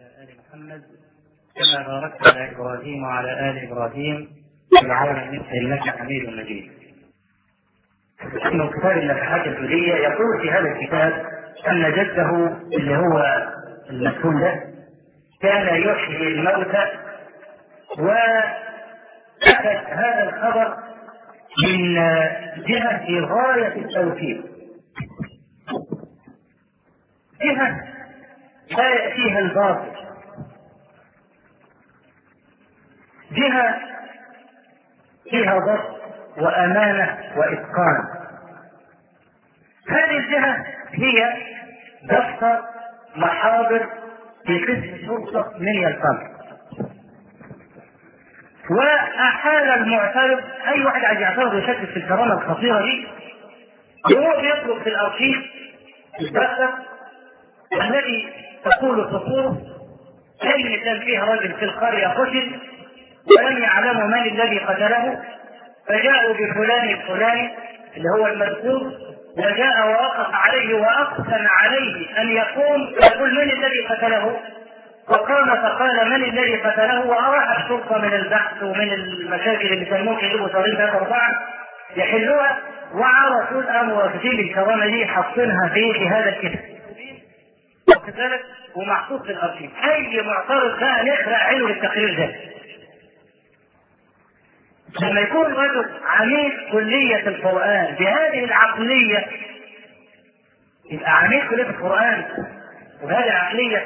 وعلى آل محمد كما باركت على إبراهيم وعلى آل إبراهيم في العالمين إنك حميد مجيد. من كتاب النفحات الجودية يقول في هذا الكتاب أن جده اللي هو المسؤول ده كان يحيي الموتى وأخذ هذا الخبر من جهة في غاية التوفيق جهة لا يأتيها الباطل جهة فيها ضبط وأمانة وإتقان هذه الجهة هي دفتر محاضر في قسم شرطة من القمر وأحال المعترض أي واحد عايز يعترض ويشكك في الكرامة الخطيرة دي يروح يطلب في الأرشيف الدفتر الذي تقول فصوله كلمة كان فيها رجل في القرية قتل ولم يعلموا من الذي قتله فجاءوا بفلان الفلاني اللي هو المذكور وجاء ووقف عليه واقسم عليه ان يقوم ويقول من الذي قتله فقام فقال من الذي قتله واراح الشرطه من البحث ومن المشاكل اللي كان ممكن يجيبوا طريق ثلاثه اربعه يحلوها وعلى طول قاموا واخدين الكرامه دي حاطينها في في هذا الكتاب وكذلك ومحطوط في الارشيف اي معترض بقى نخرع عينه للتقرير ده لما يكون رجل عميد كلية القرآن بهذه العقلية يبقى عميد كلية القرآن وبهذه العقلية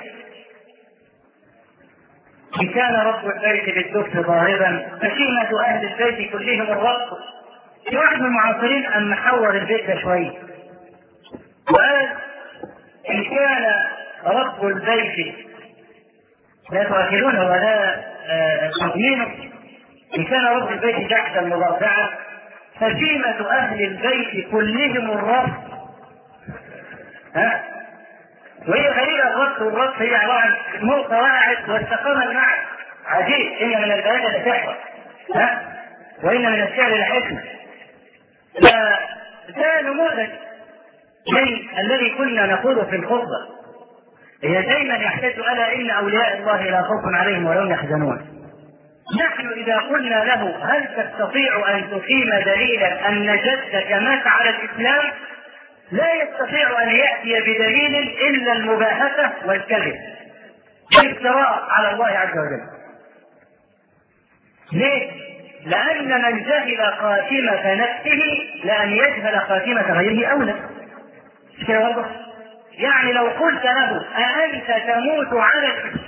إن كان رب البيت بالدف ضاربا فشيمة أهل البيت كلهم الرب في واحد من المعاصرين أن محور البيت ده شوية وقال إن كان رب البيت لا تؤكلونه ولا تؤمنه إن كان رب البيت تحت المضافعة فشيمة أهل البيت كلهم الرب ها وهي غريبة الربط والربط هي عبارة عن نقطة وقعت واستقام المعنى عجيب إن من البيان لسحر ها وإن من الشعر لحكمة فده نموذج من الذي كنا نقوله في الخطبة هي دائما يحتاج ألا إن أولياء الله لا خوف عليهم ولا هم يحزنون نحن إذا قلنا له هل تستطيع أن تقيم دليلا أن جدك مات على الإسلام لا يستطيع أن يأتي بدليل إلا المباهسة والكذب الافتراء على الله عز وجل ليه؟ لأن من جهل خاتمة نفسه لأن يجهل خاتمة غيره أولى مش كده واضح؟ يعني لو قلت له أأنت تموت على الإسلام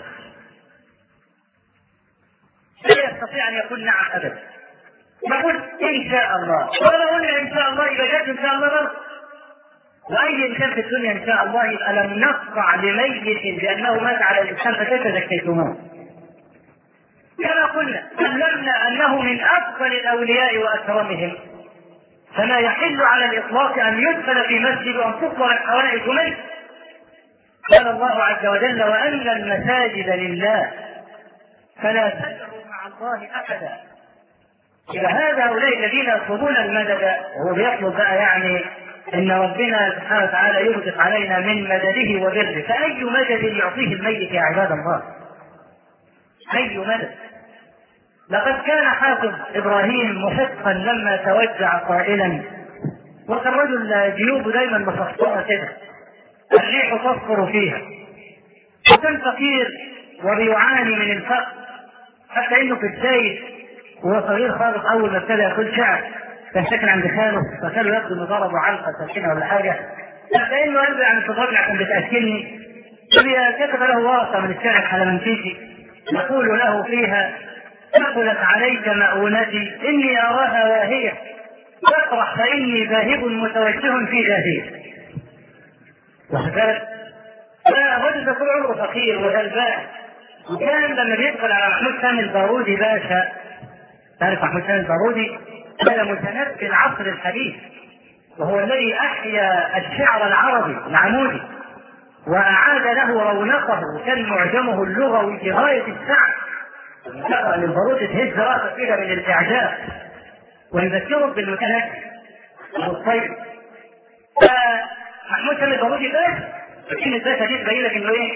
لا يستطيع ان يقول نعم ابدا يقول ان شاء الله ولو قلنا ان شاء الله يبقى جد ان شاء الله غلط واي انسان في الدنيا ان شاء الله يبقى لم نقطع لميت بانه مات على الانسان فكيف زكيتموه كما قلنا علمنا انه من افضل الاولياء واكرمهم فما يحل على الاطلاق ان يدخل في مسجد وان تطلع الحوائج منه قال الله عز وجل وان المساجد لله فلا تدعوا مع الله احدا إذا هذا هؤلاء الذين يطلبون المدد وهو بيطلب بقى يعني ان ربنا سبحانه وتعالى يرزق علينا من مدده وبره فاي مدد يعطيه الميت يا عباد الله اي مدد لقد كان حافظ ابراهيم محقا لما توجع قائلا وكان رجل جيوبه دايما مفصله كده الريح تصفر فيها وكان فقير وبيعاني من الفقر حتى انه في الزايد وهو صغير خالص اول ما ابتدى يقول شعر كان ساكن عند خاله فخاله ياخذ انه ضربه علقه ساكنه ولا حاجه حتى انه قال له يعني تضربني عشان بتاكلني كتب له ورقه من الشعر الحلمنتيشي يقول له فيها ثقلت عليك مؤونتي اني اراها واهيه تفرح فاني ذاهب متوجه في ذاهيه واخد بالك؟ فالرجل ده طول عمره فقير وغلبان وكان لما بيدخل على محمود سامي البارودي باشا تعرف محمود سامي البارودي هذا متنبي العصر الحديث وهو الذي احيا الشعر العربي العمودي واعاد له رونقه وكان معجمه اللغوي في غايه السعه تقرا للبارودي تهز راسك كده من الاعجاب ويذكرك بالمتنبي والطيب فمحمود سامي البارودي باشا كلمة باشا دي تبين لك انه ايه؟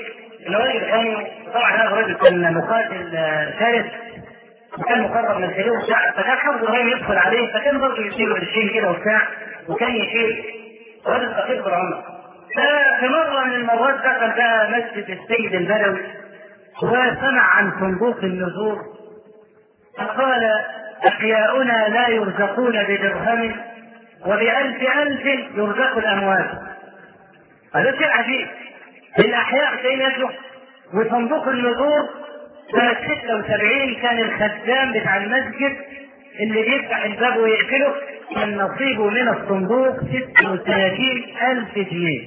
ان راجل كان طبعا هذا الرجل كان مقاتل ثالث وكان مقرب من الخليل وبتاع فكان حافظ ابراهيم يدخل عليه فكان برضه يشيله بالشيء كده وبتاع وكان يشيل رجل فقير بالعمر ففي مره من المرات دخل بقى مسجد السيد البدوي وسمع عن صندوق النذور فقال احياؤنا لا يرزقون بدرهم وبألف ألف يرزق الأموال هذا شيء عجيب الأحياء شيء يصلح وصندوق النذور سنة 76 كان الخدام بتاع المسجد اللي بيفتح الباب ويقفله كان نصيبه من الصندوق 36 ألف جنيه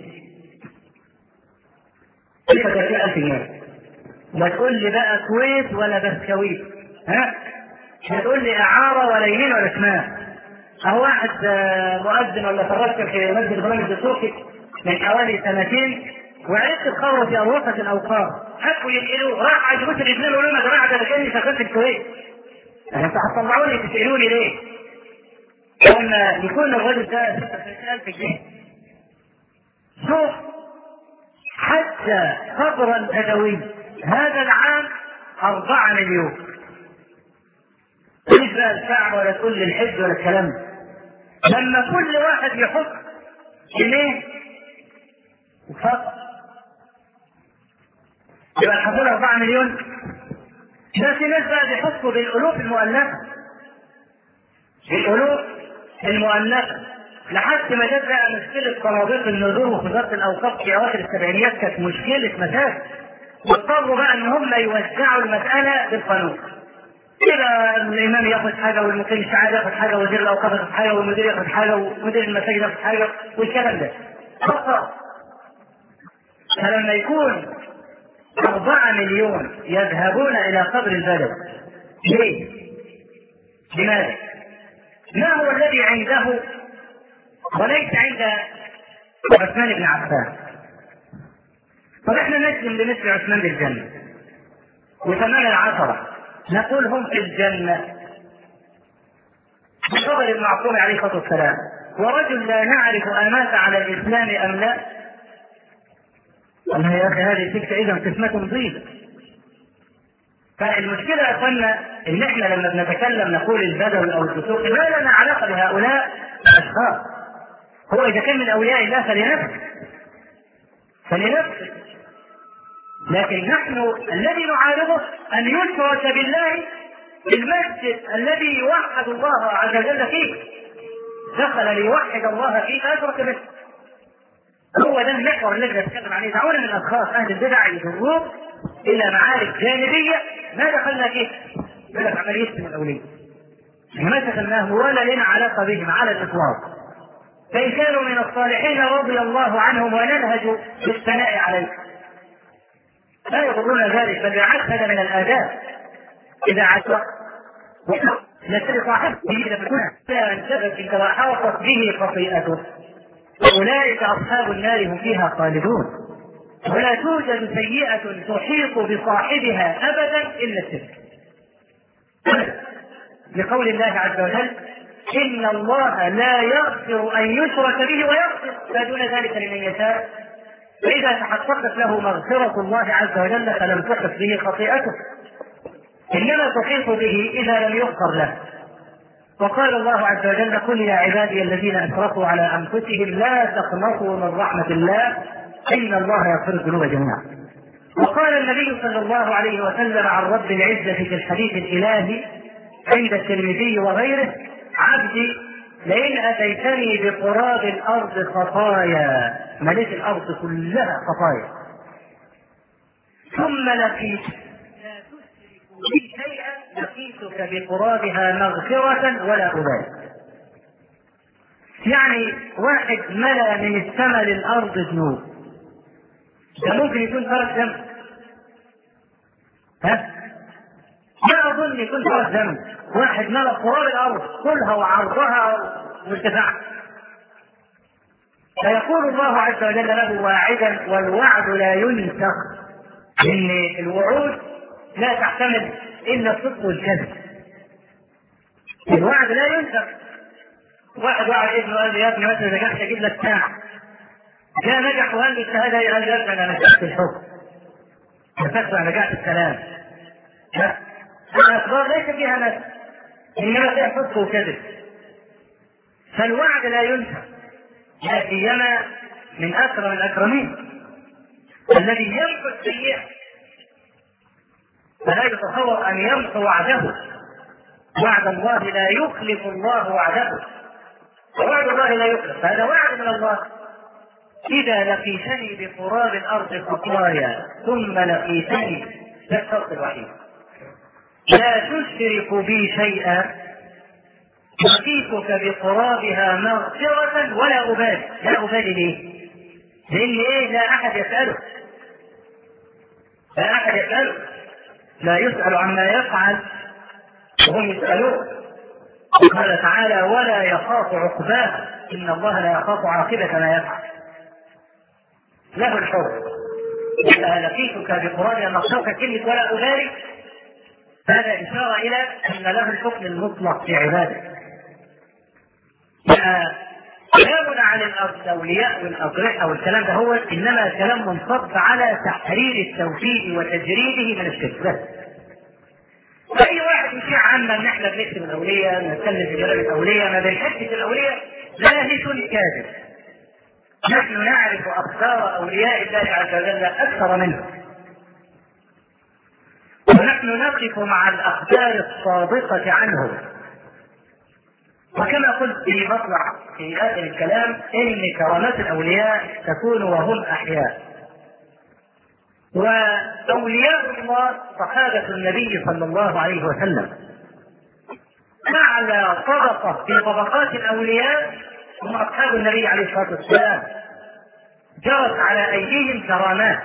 36 ألف جنيه لا تقول لي بقى كويت ولا بسكويت ها مش هتقول لي إعارة ولا يمين ولا شمال أهو واحد مؤذن ولا فرشت في مسجد برامج الدسوقي من حوالي سنتين وعرفت تخرج في أروقة الأوقاف حبوا ينقلوه راح عند مثل الاثنين يقولوا لهم يا جماعة ده أنا كأني سافرت الكويت أنتوا هتطلعوني تسألوني ليه؟ لما يكون الرجل ده 26000 جنيه شوف حتى قبر البدوي هذا العام أربعة مليون مش بقى الكعبة ولا تقول لي الحج ولا الكلام ده لما كل واحد يحط جنيه فقط يبقى الحصول 4 مليون ده في ناس بقى بيحطوا بالالوف المؤلفه بالالوف المؤلفه لحد ما جت بقى مشكله صناديق النذور ووزاره الاوقاف في اواخر السبعينيات كانت مشكله مساجد واضطروا بقى ان هم يوزعوا المساله بالقانون كده الامام ياخذ حاجه والمقيم الشعب ياخذ حاجه وزير الاوقاف ياخذ حاجه والمدير ياخذ حاجه ومدير المساجد ياخذ حاجه والكلام ده فقط فلما يكون أربعة مليون يذهبون إلى قبر البدو ليه؟ لماذا؟ ما هو الذي عنده وليس عند عثمان بن عفان طب احنا نسلم بمثل عثمان بالجنة وثمان العشرة نقول هم في الجنة بخبر المعصوم عليه الصلاة والسلام ورجل لا نعرف أمات على الإسلام أم لا والله يا أخي هذه تلك إذا قسمة ضيقة فالمشكلة يا أخوانا إن إحنا لما بنتكلم نقول البدوي أو الفسوق ما لنا علاقة بهؤلاء الأشخاص هو إذا كان من أولياء الله فلنفسه فلنفسه لكن نحن الذي نعارضه أن يشرك بالله المسجد الذي يوحد الله عز وجل فيه دخل ليوحد الله فيه فأشرك به هو ده المحور الذي نتكلم عليه دعونا من اشخاص اهل البدع يجروك الى معارك جانبيه ما دخلنا فيها يقول لك عمليه من الاوليه ما دخلناه ولا لنا علاقه بهم على الاطلاق فان كانوا من الصالحين رضي الله عنهم وننهج بالثناء عليهم لا يضرنا ذلك بل بالعكس هذا من الاداب اذا عشق نسال صاحبه اذا كنا لا انتبه اذا حاطت به خطيئته أولئك أصحاب النار هم فيها خالدون ولا توجد سيئة تحيط بصاحبها أبدا إلا الشرك لقول الله عز وجل إن الله لا يغفر أن يشرك به ويغفر ما دون ذلك لمن يشاء فإذا تحققت له مغفرة الله عز وجل فلم تحط به خطيئته إنما تحيط به إذا لم يغفر له وقال الله عز وجل قل يا عبادي الذين اسرفوا على انفسهم لا تقنطوا من رحمه الله ان الله يغفر الذنوب جميعا. وقال النبي صلى الله عليه وسلم عن رب العزه في الحديث الالهي عند الترمذي وغيره عبدي لئن اتيتني بقراب الارض خطايا مليت الارض كلها خطايا ثم لقيت بي شيئا لقيتك بقرابها مغفرة ولا أبالي. يعني واحد ملا من السماء للأرض ذنوب. ده ممكن يكون ترك ذنب. ها؟ ما أظن يكون ترك ذنب. واحد ملا قراب الأرض كلها وعرضها وارتفاعها. فيقول الله عز وجل له واعدا والوعد لا ينسخ ان الوعود لا تعتمد الا الصدق والكذب. الوعد لا ينسخ. واحد وعد ابنه قال له يا ابني مثلا نجحت اجيب لك ساعه. جاء نجح وقال له الشهاده قال له انا نجحت الحكم. تسمع رجعت السلام لا الاخبار ليس فيها نفس انما فيها صدق وكذب فالوعد لا ينسى لا سيما من اكرم الاكرمين الذي يمحو السيئه فلا يتصور ان يمحو وعده وعد الله لا يخلف الله وعده ووعد الله لا يخلف هذا وعد من الله إذا لقيتني بقراب الأرض خطايا ثم لقيتني لا الشرط الوحيد لا تشرك بي شيئا لقيتك بقرابها مغفرة ولا أبالي لا أبالي ليه؟ لأن إيه لا أحد يسأله لا أحد يسأله لا يسأل عما يفعل وهم يسألون قال تعالى ولا يخاف عقباه إن الله لا يخاف عاقبة ما يفعل له الحكم إذا لقيتك بقرآن مخلوق كلمة ولا أبالي هذا إشارة إلى أن له الحكم المطلق في عباده كلامنا عن الأولياء والأضرحة والكلام ده هو إنما كلام منصب على تحرير التوحيد وتجريده من الشرك بس أي واحد يشيع عنا إن إحنا بنكتب الأولياء نتكلم في كلام الأولياء ما بنحبش الأولياء لاهث كاذب نحن نعرف أخبار أولياء الله عز وجل أكثر منه ونحن نقف مع الأخبار الصادقة عنهم وكما قلت في مطلع في آخر الكلام إن كرامات الأولياء تكون وهم أحياء وأولياء الله صحابة النبي صلى الله عليه وسلم أعلى طبقة في طبقات الأولياء هم أصحاب النبي عليه الصلاة والسلام جرت على أيديهم كرامات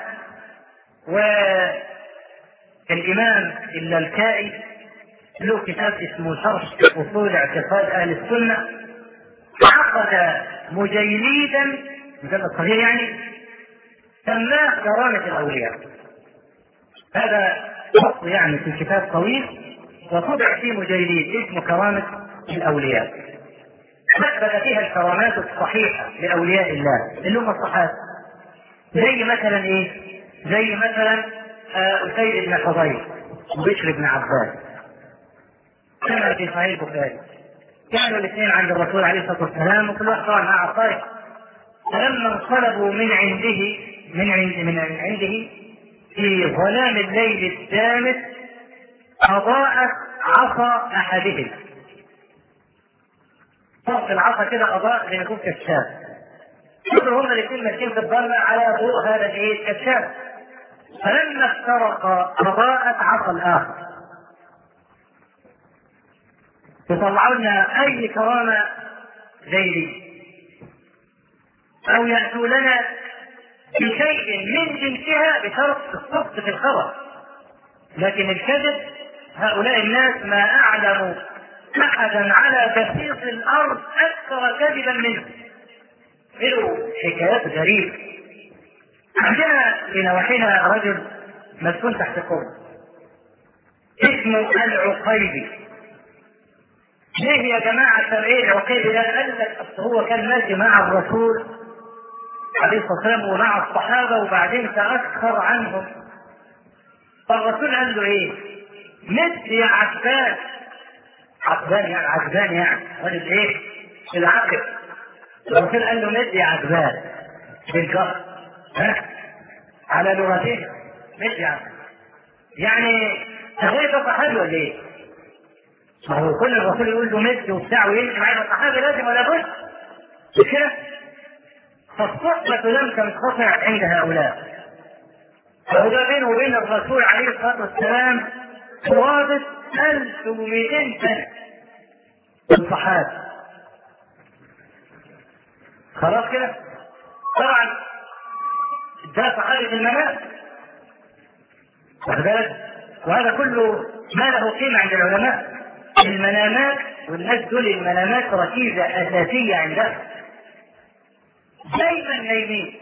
والإمام اللالكائي له كتاب اسمه شرح أصول اعتقاد أهل السنة عقد مجيليدا مجلد صغير يعني سماه كرامة الأولياء هذا فصل يعني في كتاب طويل وطبع فيه مجيليد اسمه كرامة الأولياء نثبت فيها الكرامات الصحيحة لأولياء الله اللي هم الصحابة زي مثلا إيه؟ زي مثلا أسيد بن حضير وبشر بن عباس كما في صحيح البخاري كانوا الاثنين عند الرسول عليه الصلاة والسلام وكل واحد طبعا مع الطائف فلما انقلبوا من عنده من عند من عنده في ظلام الليل الدامس أضاءت عصا أحدهم طرف العصا كده أضاء زي ما يكون كشاف كانوا هما الاثنين ماشيين في الظلمة على ضوء هذا الايه الكشاف فلما افترقا أضاءت عصا الآخر يطلعوا لنا أي كرامة زي دي أو يأتوا لنا بشيء من جنسها بشرط الصدق في الخبر لكن الكذب هؤلاء الناس ما أعلموا أحدا على بسيط الأرض أكثر كذبا منه له حكايات غريبة عندنا في نواحينا رجل مسكون تحت قرب اسمه العقيبي ليه يا جماعة ايه العقيبي ده؟ قال لك أصل هو كان ماشي مع الرسول عليه الصلاة والسلام ومع الصحابة وبعدين تأخر عنهم فالرسول قال له ايه؟ مد يا عباس عبدان يعني عبدان يعني رجل ايه؟ العقل الرسول قال له مد يا عبدان بالجر ها؟ على لغتين مد يا عبدان يعني تغيير صحابي ولا ايه؟ ما هو كل الرسول يقول له مد وبتاع ويمشي معاه الصحابي لازم ولا بد مش كده؟ فالصحبة لم تنقطع عند هؤلاء فهو بينه وبين الرسول عليه الصلاة والسلام قرابة 1200 سنة الصحابة خلاص كده؟ طبعا ده صحابي في المنام واخد بالك؟ وهذا كله ما له قيمة عند العلماء المنامات والناس دول المنامات ركيزة أساسية عندهم دايما نايمين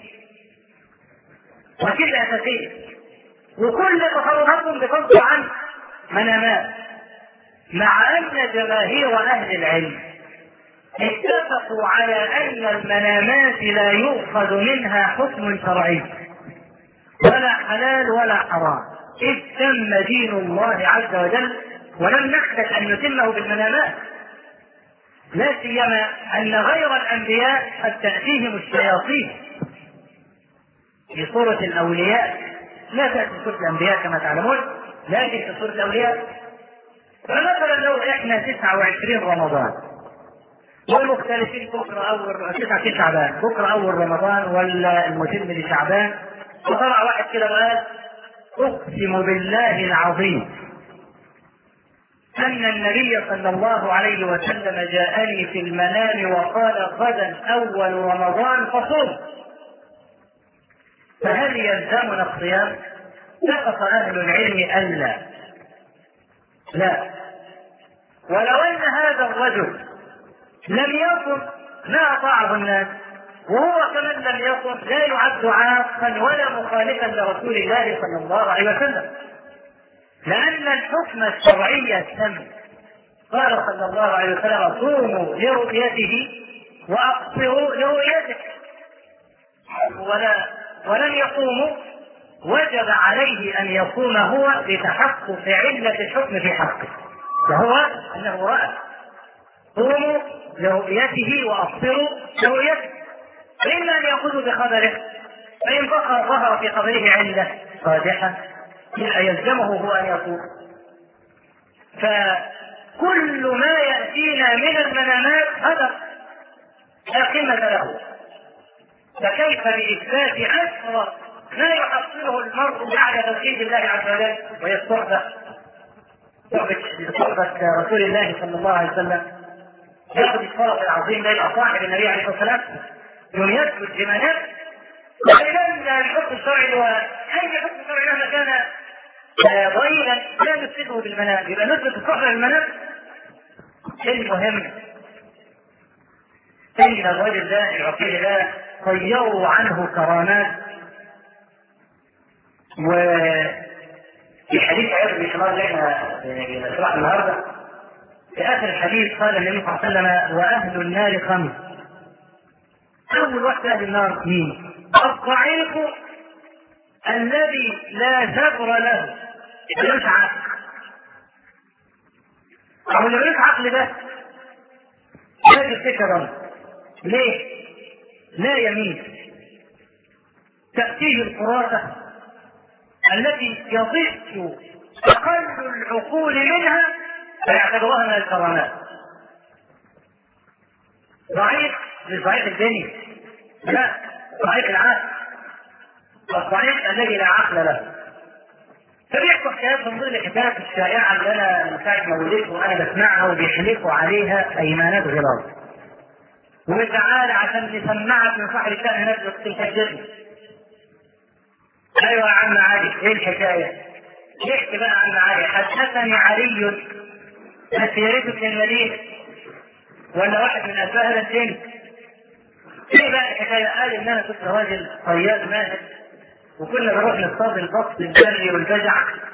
ركيزة أساسية وكل تصرفاتهم بتصدر عن منامات مع أن جماهير أهل العلم اتفقوا على أن المنامات لا يؤخذ منها حكم شرعي ولا حلال ولا حرام إذ تم دين الله عز وجل ولم نخجل أن نتمه بالمنامات لا سيما أن غير الأنبياء قد تأتيهم الشياطين في صورة الأولياء لا تأتي صورة الأنبياء كما تعلمون لكن في صورة الأولياء فمثلا لو احنا 29 رمضان والمختلفين بكره اول تسعة شعبان بكره اول رمضان ولا المتم لشعبان وطلع واحد كده وقال اقسم بالله العظيم ان النبي صلى الله عليه وسلم جاءني في المنام وقال غدا اول رمضان فصوم فهل يلزمنا الصيام؟ سقط اهل العلم الا لا ولو ان هذا الرجل لم يصم ما اطاعه الناس وهو كمن لم يصم لا يعد عاقا ولا مخالفا لرسول الله صلى الله عليه وسلم لان الحكم الشرعي التام قال صلى الله عليه وسلم صوموا لرؤيته واقصروا لرؤيته ولا ولم يصوموا وجب عليه ان يصوم هو لتحقق علة الحكم في حقه وهو انه رأى صوموا لرؤيته وابصروا لرؤيته فإما أن يأخذوا بخبره فإن ظهر في خبره علة راجحة يلزمه هو أن يصوم فكل ما يأتينا من المنامات هدف لا قيمة له فكيف بإثبات أسرى ما يحصله المرء بعد توحيد الله عز وجل وهي الصحبة صحبة رسول الله صلى الله عليه وسلم ياخذ الفرق العظيم بين صاحب النبي عليه الصلاة والسلام يوم يثبت بمنام ولذلك الحكم الشرعي هو اي حكم شرعي مهما كان ضئيلا لا نثبته بالمنام يبقى نثبت الصحبة بالمنام المهم ان الرجل ده العقيل ده طيروا عنه كرامات و في حديث عياض بن حمار اللي احنا بنشرحه النهارده في اخر الحديث قال النبي صلى الله عليه وسلم واهل النار خمس اول واحد اهل النار مين؟ الضعيف الذي لا جبر له ملوش عقل او اللي ملوش عقل ده لا يفتكر ليه؟ لا يمين تأتيه الفراسة التي يضيق أقل العقول منها فيعتبرها من الكرامات ضعيف مش ضعيف الدنيا لا ضعيف العقل الضعيف الذي لا عقل له فبيحصل حكايات من ضمن الحكايات الشائعة اللي أنا من ساعة ما ولدت وأنا بسمعها وبيحلفوا عليها أيمانات غلاظ وتعالى عشان نسمعك من صاحب الشأن نفسك تسجلني ايوه يا عم علي ايه الحكايه؟ يحكي بقى عم علي حدثني علي مسيرته في المدينه ولا واحد من اباء السن ايه بقى الحكايه؟ قال ان انا كنت راجل صياد ماهر وكنا بنروح نصطاد البط البري والبجع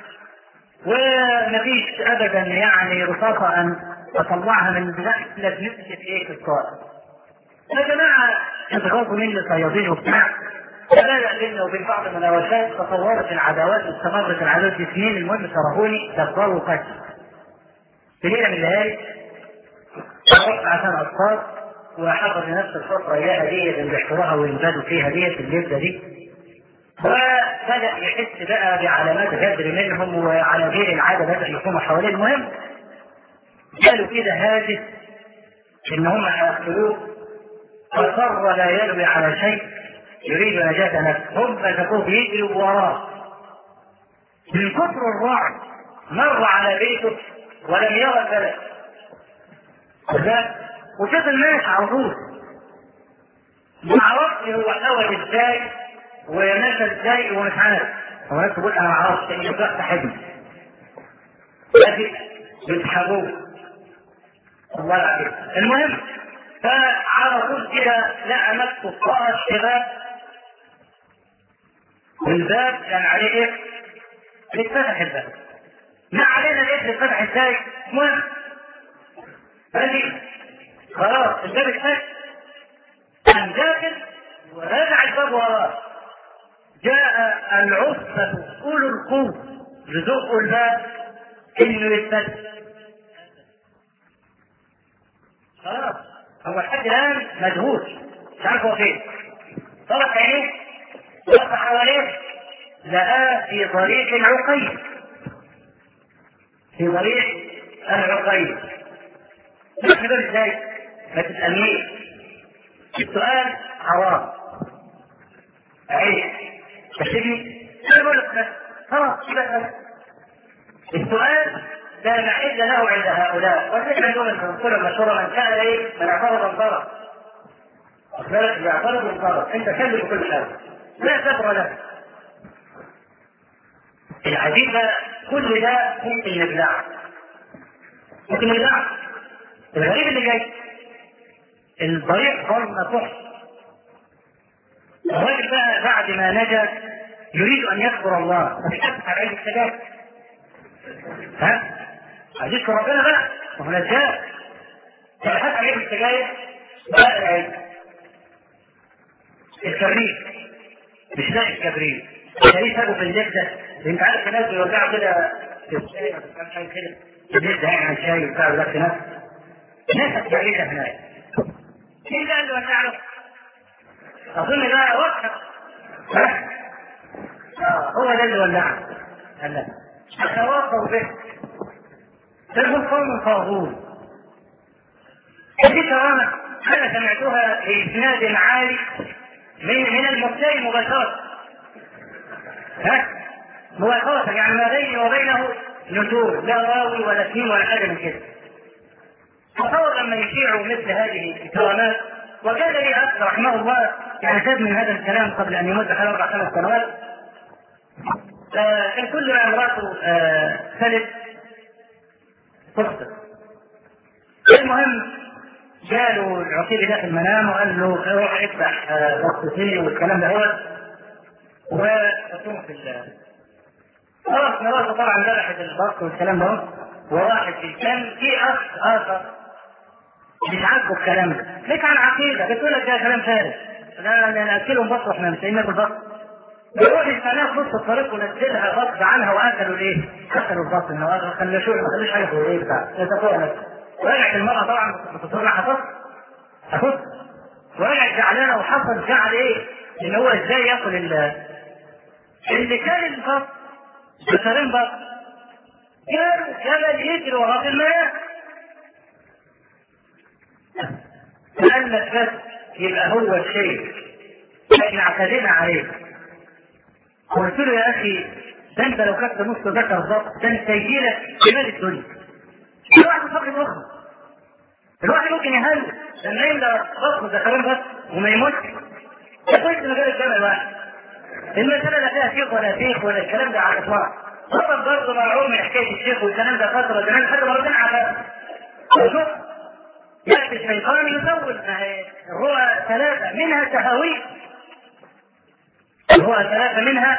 ومفيش ابدا يعني رصاصه ان اطلعها من نحله نسجة ايه في الصائد. يا جماعه اتغاظوا مني صيادين وبتاع فبدأ بيننا وبين بعض المناوشات تطورت العداوات واستمرت العداوات سنين المهم شرفوني دبروا وقتل. في ليله من الليالي رحت عشان اصطاد وحضر نفس الفتره اياها ديت اللي بيحفروها وينبادوا فيها ديت الليله دي وبدا يحس بقى بعلامات غدر منهم وعلى غير العاده بدا يقوموا حواليه المهم قالوا كده هاجس ان هم هيقتلوه فقر لا يلوي على شيء يريد نجاة نفسه هم فسقوه يجروا وراه من كثر الرعب مر على بيته ولم يرى البلد وفضل ماشي على طول ما عرفش هو حول ازاي ومشى ازاي ومش عارف هو ناس تقول انا ما اعرفش ان ده صاحبني لكن بيسحبوه الله العظيم المهم فعلى طول كده لقى نفسه طاقة الشباب والباب كان عليه ايه؟ اتفتح الباب ما علينا الايه اللي اتفتح ازاي؟ المهم قال لي خلاص الباب اتفتح قام داخل ورجع الباب وراه جاء العصبة أولو القوة يزقوا الباب انه يتفتح خلاص هو لحد الان مدهوش مش عارف هو فين طرق عينيه وقف حواليه لقاه في طريق العقيد في طريق العقيد نحن دول ازاي؟ ما تسألنيش السؤال حرام عيب تحسبني انا بقول لك بس خلاص كده السؤال لا محل له عند هؤلاء وليس عندهم المنصور المشهور من كان ايه؟ من اعترض انصرف أخبرك إذا اعترض انصرف أنت كلم بكل حاجة لا صبر له العجيب بقى كل ده ممكن نبلعه ممكن نبلعه الغريب اللي جاي الطريق ظلمة تحت الراجل بقى بعد ما نجا يريد ان يذكر الله فبيفتح عليه السجاد ها عايز يذكر ربنا بقى ما هو نجاه فبيفتح عليه السجاير بقى العلم الكبريت مش لاقي الكبريت الكبريت سابه في اللبده انت عارف الناس بيوزعوا كده في الشاي ولا كام حاجه كده اللبده يعني شاي وبتاع ولا في ناس ناس الكبريت هناك مين اللي قال له وزع له؟ اظن ده وقت هو ده اللي ولعه قال لا اتواصوا به تلهم قوم طاغون دي كرامة أنا سمعتها بإسناد عالي من من المبتدئ مباشرة ها مباشرة يعني ما بيني وبينه نزول لا راوي ولا اثنين ولا حاجة من كده تصور لما يشيعوا مثل هذه الكرامات وكان لي أخ رحمه الله يعني زاد من هذا الكلام قبل أن يمد حوالي أربع خمس سنوات كان كل ما امرأته ثلث تخطئ المهم جاله العقيل ده في المنام وقال له روح افتح بطتين والكلام ده هو وحطوه في ال خلاص مراته طبعا ذبحت البط والكلام ده وراحت في كان في اخ اخر مش عاجبه الكلام ده ليك عن عقيده بتقول لك ده كلام فارغ لا ناكلهم بط واحنا مش ناكل بط بيروح الفنان في نص الطريق ونزلها غصب عنها واكلوا الايه؟ اكلوا البط ما خلشوش ما خلوش حاجه في الايه بتاع يتقوى نفسه ورجعت المرأة طبعا بتصور حصل أخذ ورجعت زعلانة وحصل زعل إيه؟ إن هو إزاي ياكل ال اللي كان البط بشرين بط كان جبل يجري وراه في الماء قال لك بس يبقى هو الشيء احنا اعتدينا عليه قلت له يا اخي ده انت لو كنت نص ذكر ضبط ده انت يجي لك جمال الدنيا الواحد فقر مخه الواحد ممكن يهل لما يملى بطنه ذكرين بس وما يموتش يخش مجال الجامع الواحد المسألة لا فيها شيخ ولا شيخ ولا الكلام ده على الإطلاق طبعا برضه معلوم من حكاية الشيخ والكلام ده فترة زمان لحد ما ربنا عفا شوف يأتي الشيطان يزود الرؤى ثلاثة منها تهاوي الرؤى ثلاثة منها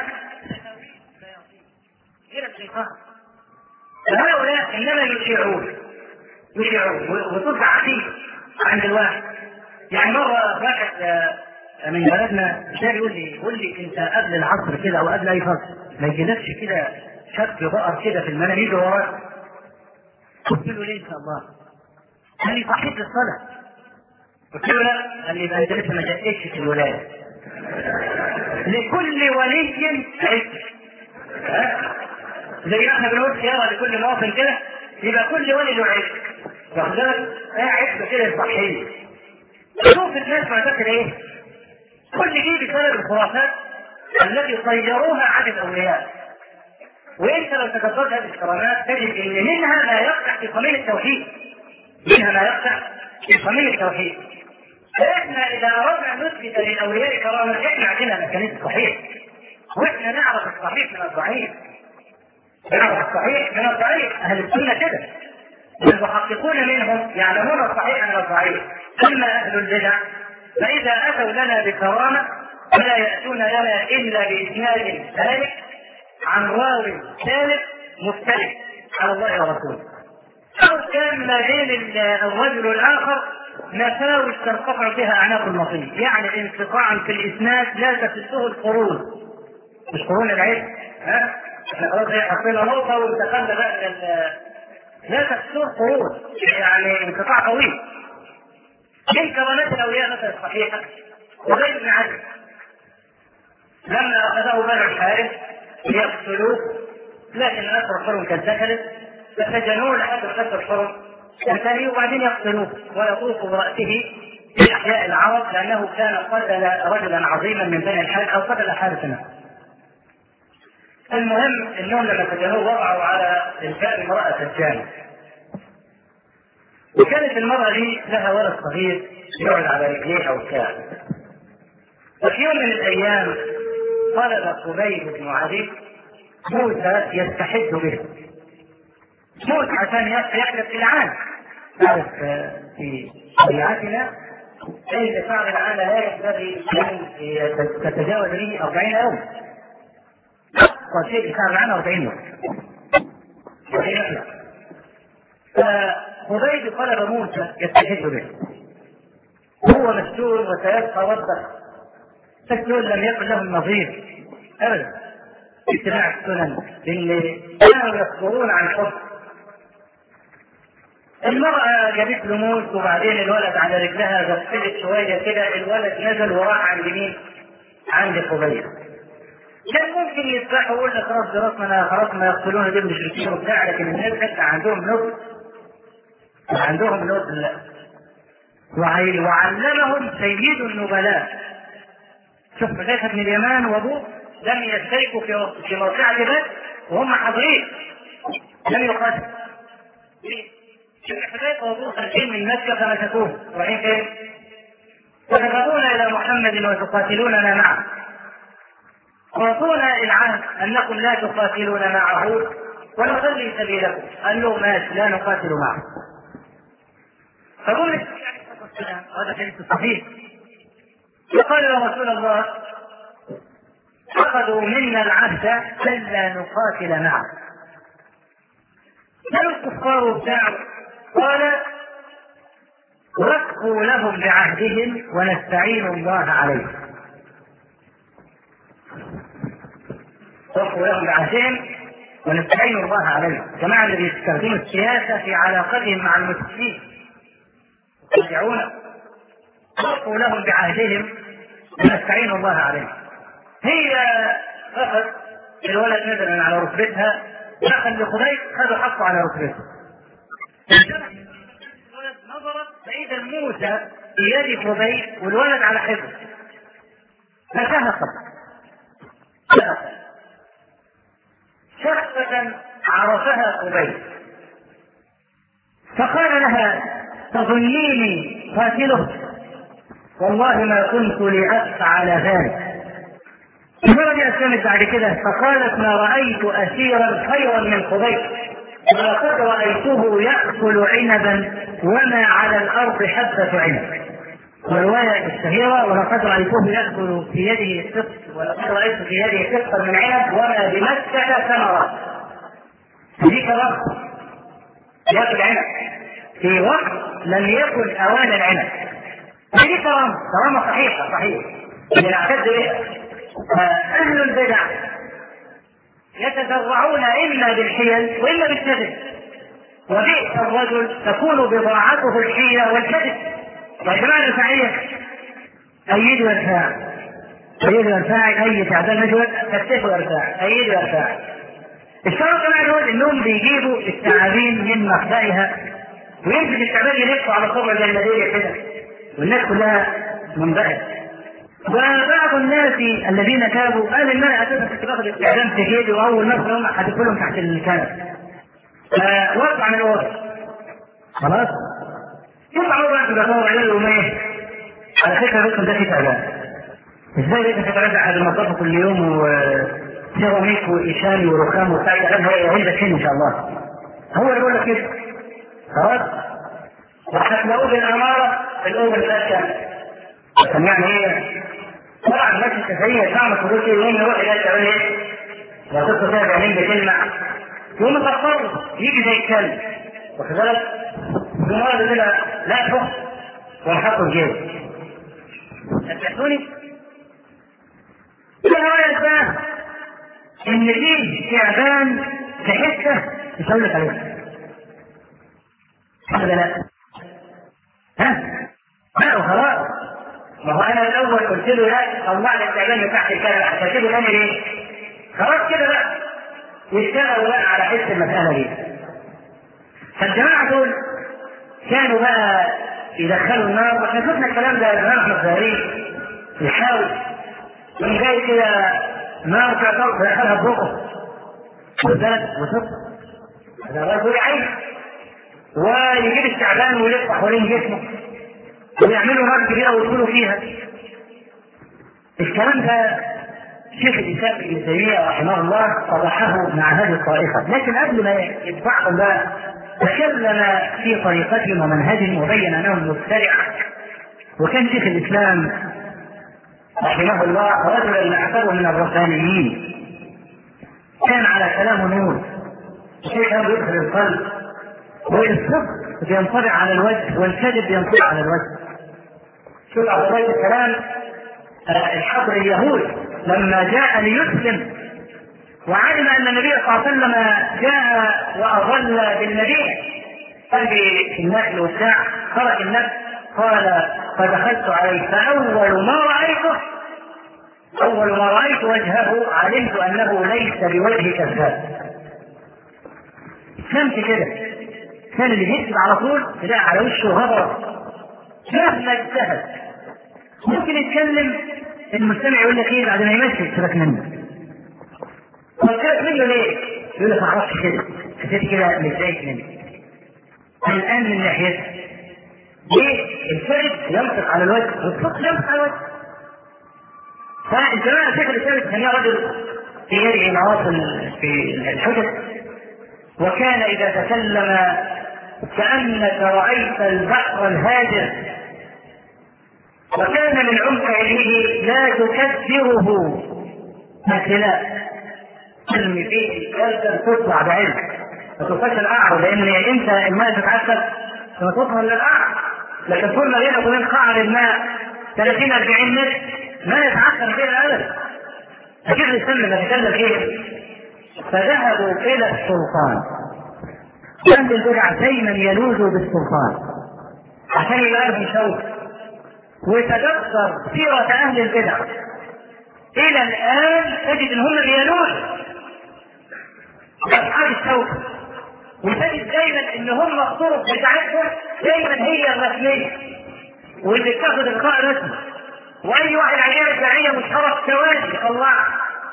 غير الشيطان فهؤلاء انما يشيعون يشيعون وتوسع عقيده عند الواحد يعني مره واحد من بلدنا كان يقول لي يقول لي انت قبل العصر كده او قبل اي فصل ما يجيلكش كده شاب بقر كده في المنام يجي وراك قلت له ليه ان شاء الله؟ قال لي صحيت للصلاه قلت له لا قال لي يبقى انت لسه ما جاتش في الولايه لكل ولي عز زي ما احنا بنقول خيارة لكل مواطن كده يبقى كل ولي له عيش واخد بالك؟ عيش كده صحيح شوف الناس معتقد ايه؟ كل دي بسبب الخرافات التي طيروها عن الاولياء وانت لو تكبرت هذه الكرامات تجد ان منها ما يقع في صميم التوحيد منها ما يقع في صميم التوحيد فاحنا اذا اردنا ان نثبت للاولياء كرامه احنا عندنا مكانية الصحيح واحنا نعرف الصحيح من الضعيف نعرف الصحيح من الضعيف اهل السنه كده المحققون منهم يعلمون الصحيح من الضعيف اما اهل البدع فاذا اتوا لنا بكرامه فلا ياتون لنا الا باسناد ثالث عن راو ثالث مختلف على الله ورسوله او كان ما بين الرجل والاخر مساوي تنقطع بها اعناق المطية يعني انقطاعا في الاسناد لا تفسه القرون مش قرون العلم ها احنا خلاص ايه حطينا نقطه وانتقلنا بقى من لا تكسر قرون يعني انقطاع طويل من كرامات الاولياء مثلا الصحيحه وزيد بن عدي لما اخذه بنو الحارث ليقتلوه لكن اثر الحرم كان سكنت فسجنوه لحد اثر الحرم ينتهي وبعدين يقتلوه ويطوف براسه في احياء العرب لانه كان قتل رجلا عظيما من بني الحارث او قتل حارث نفسه. المهم انهم لما سجنوه وضعوا على انشاء امراه سجانه. وكانت المراه دي لها ولد صغير يقعد على رجليه او كان. وفي يوم من الايام طلب قبيل بن عدي موسى يستحد به. موسى عشان يحلف العان. تعرف في شريعتنا أي شعر العانة لا ينبغي أن تتجاوز به 40 يوم. أقوى شيء شعر العانة 40 يوم. 40 يوم. فخبيب طلب موسى يستحد به. هو مسجون وسيبقى وضح مسجون لم يكن له النظير أبدا اتباع السنن اللي كانوا يصبرون عن الحب المرأة جابت له موت وبعدين الولد على رجلها غفلت شوية كده الولد نزل وراح عند مين؟ عند قبيل. كان ممكن يذبحوا ويقول لك خلاص دراسنا خلاص ما يقتلون دول مشركين وبتاع لكن الناس حتى عندهم نضج عندهم نضج لا وعلمهم سيد النبلاء شوف حذيفة بن اليمان وابوه لم يشتركوا في في موقعة بدر وهم حاضرين لم يقاتلوا حذيفة وابوه خارجين من مكة فمسكوه رايحين فين؟ تذهبون إلى محمد وتقاتلوننا معه اعطونا العهد انكم لا تقاتلون معه ونخلي سبيلكم قال له ماشي لا نقاتل معه فقول هذا حديث صحيح فقال يا رسول الله اخذوا منا العهد الا نقاتل معه قالوا الكفار بتاعه قال ركوا لهم بعهدهم ونستعين الله عليه ركوا لهم بعهدهم ونستعين الله عليه جماعة اللي بيستخدموا السياسة في علاقتهم مع المسلمين يرجعون ركوا لهم بعهدهم ونستعين الله عليه هي أخذ الولد نزل من على ركبتها دخل لخبيب خذ حقه على ركبته الولد نظرت فإذا موسى بيد خبيب والولد على حفظ فشهقت شهقة عرفها خبيب فقال لها تظنيني قاتله والله ما كنت لأفعل ذلك المرة دي أسلمت بعد كده فقالت ما رأيت أسيرا خيرا من خبيب ولقد رأيته يأكل عنبا وما على الأرض حبة عنب والرواية الشهيرة ولقد رأيته يأكل في يده قسط ولقد رأيت في يده قسطا من عنب وما بمكة ثمرة دي كرامة يأكل عنب في وقت لم يكن أوان العنب دي كرامة كرامة صحيحة صحيح اللي نعتد بها أهل البدع يتذرعون إما بالحيل وإما بالكذب وبئس الرجل تكون بضاعته الحيلة والكذب يا جماعة الفاعلية أيدوا الفاعل أيدوا الفاعل أي تعبان مجهول فاتحوا الفاعل أيدوا الفاعل الشرط كمان يقول إنهم بيجيبوا التعابين من مخبئها ويمسك التعبان يلفوا على صبع زي المدينة كده والناس كلها منبهرة وبعض الناس الذين تابوا قال ان انا اساسا كنت باخد الاعلام في جيبي واول ما ادخل هدخلهم تحت الكنب فوقع من الوضع خلاص يطلع هو بقى بدور عليه يوم ايه على فكره الرقم ده فيه تعبان ازاي لقيت تترجع على المنظفه كل يوم وسيراميك وايشان ورخام وبتاع ده هي عندك ان شاء الله هو اللي بيقول لك كده خلاص وهتلاقوه بالاماره في الاوضه الثالثه سمعنا ايه؟ طبعا الناس الشافعيه تعمل حدود ايه يوم يروح الى تعمل ايه؟ وقصه فيها بعدين بتلمع يوم يفكروا يجي زي الكلب واخد بالك؟ يوم هذا كده لا حكم ونحطه في جيبه هتحسوني؟ ايه هو يا اسلام؟ ان فيه تعبان في حته مش هقول لك عليها هذا لا ها لا وخلاص ما هو انا الاول قلت له لا طلع لي التعبان تحت الكلام هتسيبه تاني ليه؟ خلاص كده بقى واشتغلوا بقى على حس المساله دي فالجماعه دول كانوا بقى يدخلوا النار واحنا شفنا الكلام ده زمان احنا صغيرين يحاول من جاي كده نار تعتبر دخلها ببقه خد بالك وشوف هذا الرجل عين ويجيب التعبان ويلف حوالين جسمه ويعملوا نار كبيره ويدخلوا فيها الكلام ده شيخ الاسلام ابن تيميه رحمه الله وضحه مع هذه الطائفه لكن قبل ما يدفعهم بقى تكلم في طريقتهم ومنهجهم وبين انهم مبتدع وكان شيخ الاسلام رحمه الله رجلا نعتبره من الربانيين كان على كلام نور شيء كان يدخل القلب والصدق بينطبع على الوجه والكذب بينطبع على الوجه شوف على طريق الكلام الحبر اليهود لما جاء ليسلم وعلم ان النبي صلى الله عليه وسلم جاء واظل بالمدينه قال في النخل والساع خرج النفس قال فدخلت عليه فاول ما رايته اول ما رايت وجهه علمت انه ليس بوجه كذاب فهمت كده كان اللي بيكتب على طول تلاقي على وشه غضب مهما اجتهد ممكن يتكلم المستمع يقول لك ايه بعد ما يمشي سيبك منه قلت لك منه ليه؟ يقول لك ما اعرفش كده حسيت كده متضايق منه الان من ناحيته ليه؟ الكذب ينطق على الوجه والصدق ينطق على الوجه فالجماعة شيخ الإسلام كان رجل في يده نواصل في الحجج وكان إذا تكلم كأنك رأيت البحر الهاجر وكان من عمق علمه لا تكثره الخلاف علم فيه جلسة تطلع بعلم ما توصلش القعر لأن أنت الماء تتعسف لما توصل للقعر لكن كل ما بينك وبين قعر الماء 30 40 متر ما يتعثر فيها ابدا فكيف الانسان لما يتكلم فيه فذهبوا الى السلطان كان البدع دايما يلوذ بالسلطان عشان يبقى لهم شوك ويتدبر سيرة أهل البدع إلى الآن تجد إن هم بيلوذ أصحاب الشوك وتجد دايما إن هم الطرق بتاعتهم دايما هي الرسمية واللي بتاخد إلقاء رسمي واي واحد عليه الداعيه مشترك ثواني يطلعها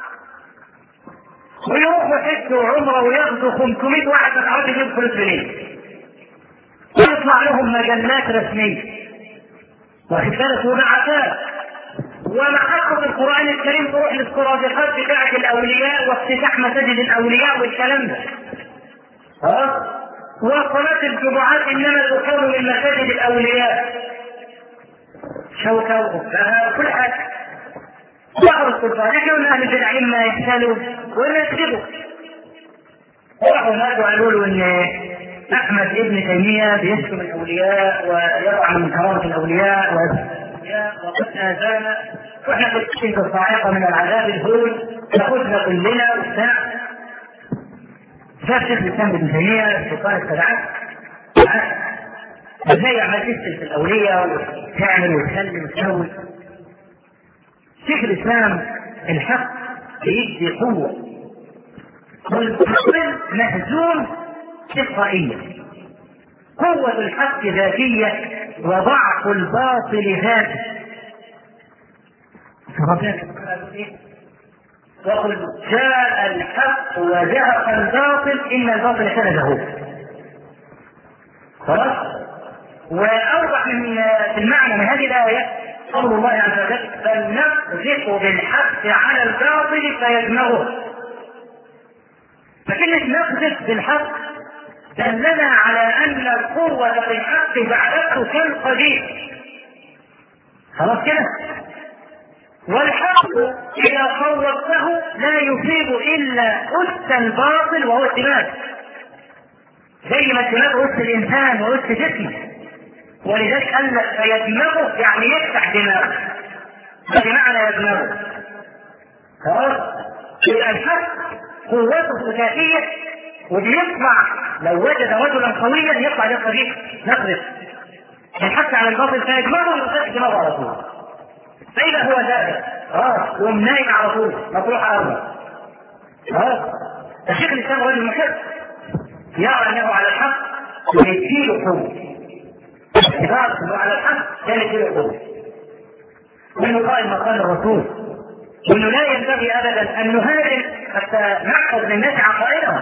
ويروح وحج وعمره وياخدوا 500 واحد من عرض يجيب فلوس منين ويطلع لهم مجلات رسميه واخد بالك وبعثات ومحطة القرآن الكريم تروح للسرادقات بتاعة الأولياء وافتتاح مساجد الأولياء والكلام ده. خلاص؟ وصلاة الجمعات إنما تكون من مساجد الأولياء. شوكة وغفاها كل حاجة ظهر السلطان يجون أهل البدع إما يحتالوا وإما يكذبوا راحوا هناك وقالوا له إن أحمد ابن تيمية بيشتم الأولياء ويضع من كرامة الأولياء وقد آذانا وإحنا في الصاعقة من العذاب الهول تاخذنا كلنا وبتاع شاف شيخ الإسلام ابن تيمية سلطان السبعات ازاي عمال تسال في الاولياء وتعمل وتخلي وتسوي شيخ الاسلام الحق بيدي قوه والباطل مهزوم تلقائيا قوة الحق ذاتية وضعف الباطل ذاتي وقل جاء الحق وزهق الباطل إن الباطل كان زهوقا خلاص واوضح من في المعنى من هذه الايه قول الله عز وجل بل نقذف بالحق على الباطل فيدمغه فكلمة نقذف بالحق دلنا على ان القوة في الحق بعدته كالقديم خلاص كده والحق إذا صوبته لا يصيب إلا أس الباطل وهو الدماغ زي ما الدماغ أس الإنسان وأس جسمه ولذلك قال لك فيدمغه يعني يفتح دماغه بمعنى يدمغه خلاص يبقى الحق قوته ذاتيه وبيطلع لو وجد رجلا قويا يطلع ده صديق نقذف الحق على الباطل فيجمعه ويصدق دماغه على طول فإذا هو ذلك اه يقوم نايم على طول مطروح أرضا اه الشيخ الإسلام رجل محب يرى أنه على الحق ويديله قوة إذا أنه على الحق كان يديله قوة وإنه قائل مقال الرسول وإنه لا ينبغي أبدا أن نهاجم حتى نحفظ للناس عقائدهم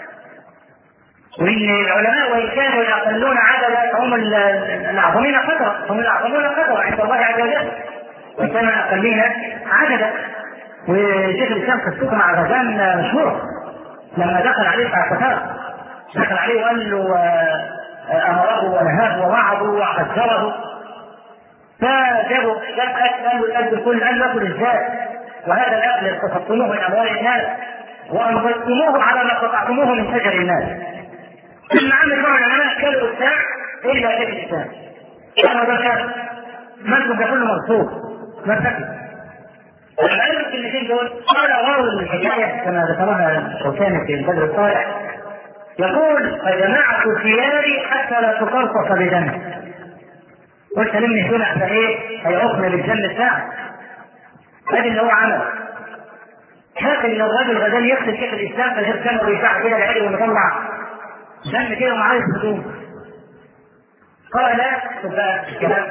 وان العلماء وان كانوا يقلون عددا فهم الاعظمين قدرا هم الاعظمون قدرا عند الله عز وجل وان كانوا الاقلين عددا وشيخ الاسلام قصته مع غزان مشهوره لما دخل عليه الكفار دخل عليه وقال له امره ونهاه ووعظه وحذره فجابوا جاب اكل قال له الاكل الكل قال له اكل ازاي؟ وهذا الاكل اقتصدتموه من اموال الناس وانفقتموه على ما قطعتموه من شجر الناس ثم عمل بعض العلماء كانوا الساعة إلا كيف الإسلام أنا ده كان منكم ده كله مغصوب ما تكفي العلم الكلمتين دول قال راوي الحكاية كما ذكرها الشوكاني في البدر الصالح يقول فجمعت ثيابي حتى لا تقرصف بدمي قلت لمني هنا عشان ايه هيعوقني بالجنة ساعة هذا اللي هو عمل لكن لو الرجل غزال يقتل كيف الاسلام فغير كانوا بيساعد كده العلم ومطلع دم كده ومعاه هدوم قال بقى الكلام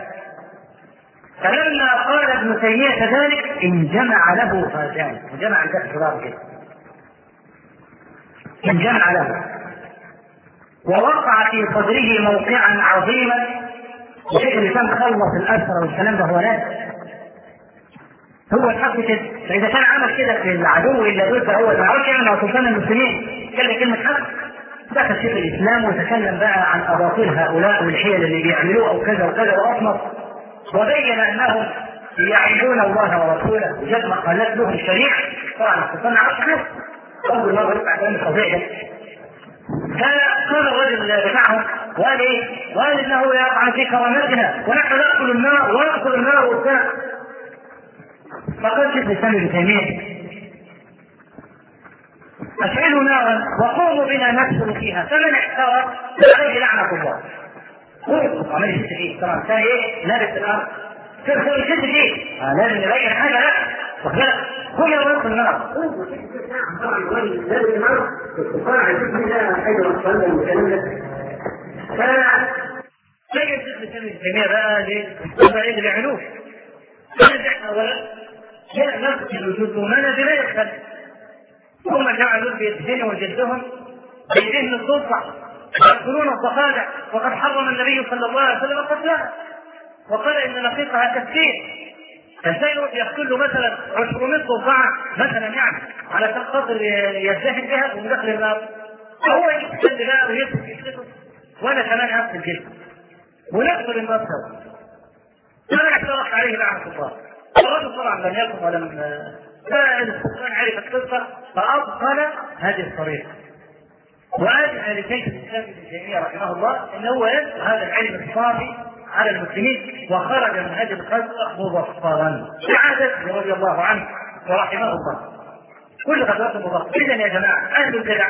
فلما قال ابن تيمية ذلك انجمع له خاتان انجمع الكف شباب كده انجمع له ووقع في صدره موقعا عظيما وشيخ الاسلام خلص الاسرى والكلام ده هو ناس هو الحق كده فاذا كان عمل كده في العدو الا دول فهو ما يعرفش يعمل مع سلطان المسلمين كلمه كلمه حق دخل شيخ الاسلام وتكلم بقى عن اباطيل هؤلاء والحيل اللي بيعملوها وكذا وكذا واصنف وبين انهم يعيدون الله ورسوله وجد مقالات لهم شريعه طبعا السلطان ما عرفش حاجه اول مره يطلع كلام الفظيع ده فقال الرجل بتاعهم وقال ايه؟ وقال انه يطعن في كرامتنا ونحن ناكل النار وناكل النار وبتاع فقال شيخ الاسلام ابن تيميه اشعلوا نارا وقوموا بنا نكسر فيها فمن احترق عليه لعنه الله قوموا عمل يشد فيه طبعا كان ايه لابس الارض كيف هو يشد فيه آه لازم يبين حاجه لا واخد بالك هو يرق النار فلجأ الشيخ الاسلام ابن تيميه بقى ليه؟ ايه اللي بيعملوه؟ احنا اولا نغسل جسومنا بلا يختلف هم جعلوا بيدهنوا جلدهم بيدهنوا الصوفة يأكلون الضفادع وقد حرم النبي صلى الله عليه وسلم قتلها وقال ان نقيقها تكفير الشيء يقتل له مثلا 200 ضفعة مثلا يعني على خاطر يزدهن بها ومن داخل النار فهو يستند بقى ويمسك جلده وانا كمان اغسل جلده ونقتل النار سوا فانا اعترف عليه لعنه الله الرجل طبعا لم يكن ولم فالسلطان عرف القصه فابطل هذه الطريقه وادعى لشيخ الاسلام ابن تيميه رحمه الله ان هو ينشر هذا العلم الصافي على المسلمين وخرج من هذه الغزوه مبصرا سعادته رضي الله عنه ورحمه الله كل غزوات مبصره اذا يا جماعه اهل البدع